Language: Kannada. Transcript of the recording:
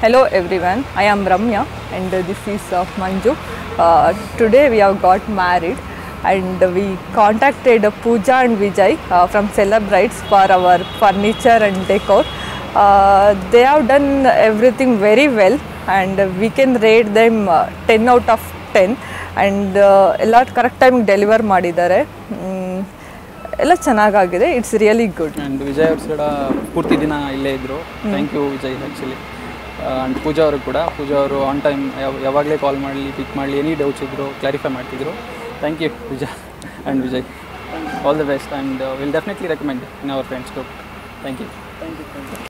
Hello everyone, I am Ramya and uh, this is uh, Manju. Uh, today we have got married and we contacted uh, Pooja and Vijay uh, from Celebrites for our furniture and decor. Uh, they have done everything very well and we can rate them uh, 10 out of 10 and uh, ಎಲ್ಲ ಕರೆಕ್ಟ್ ಟೈಮಿಗೆ ಡೆಲಿವರ್ ಮಾಡಿದ್ದಾರೆ ಮ್, ಎಲ್ಲ ಚೆನ್ನಾಗಾಗಿದೆ it's really good and Vijay ಅವ್ರ ಕೂಡ ಪೂರ್ತಿ ದಿನ ಇಲ್ಲೇ ಇದ್ದರು thank you Vijay actually and Pooja ಅವರು ಕೂಡ ಪೂಜಾ ಅವರು ಆನ್ ಟೈಮ್ ಯಾವಾಗಲೇ ಕಾಲ್ ಮಾಡಲಿ ಪಿಕ್ ಮಾಡಲಿ ಎನಿ ಡೌಟ್ಸ್ ಇದ್ದರು ಕ್ಲಾರಿಫೈ ಮಾಡ್ತಿದ್ರು thank you Pooja and Vijay all the best and will definitely recommend in our friends group thank you thank you